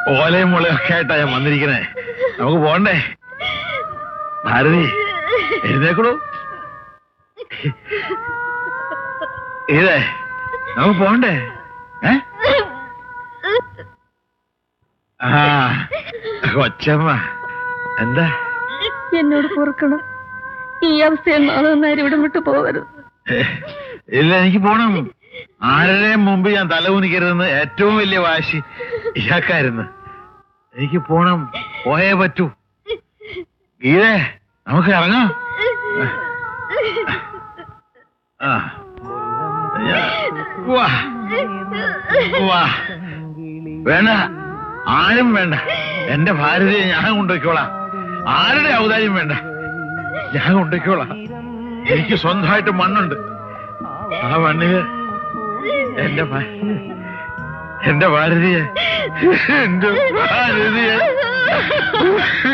ഓലയും മുളയും ഒക്കെ ആയിട്ടാ ഞാൻ വന്നിരിക്കണേ നമുക്ക് പോണ്ടേ ഭാരതി എഴുന്നേക്കണു ഇതേ നമുക്ക് പോണ്ടേ ഏ ആ കൊച്ചമ്മ എന്താ എന്നോട് പൊറുക്കണം ഈ അവസ്ഥയിൽ നാളെ ഇവിടെ വിട്ടു പോകരുത് ഏ, ഇല്ല എനിക്ക് പോണം ആരുടെയും മുമ്പ് ഞാൻ തലകുനിക്കരുതെന്ന് ഏറ്റവും വലിയ വാശി ഇയാൾക്കായിരുന്നു എനിക്ക് പോണം പോയേ പറ്റൂ ഗീതേ നമുക്ക് ഇറങ്ങാം ആ ഞാ- വാ വാ വേണ്ട ആരും വേണ്ട എന്റെ ഭാരതിയെ ഞാൻ കൊണ്ടുപോയിക്കോളാം ആരുടെ ഔദാര്യം വേണ്ട ഞാൻ കൊണ്ടുപോയിക്കോളാം എനിക്ക് സ്വന്തമായിട്ട് മണ്ണുണ്ട് ആ മണ്ണില് എന്റെ ഭാ- എന്റെ ഭാരതിയെ എന്റെ ഭാരതിയെ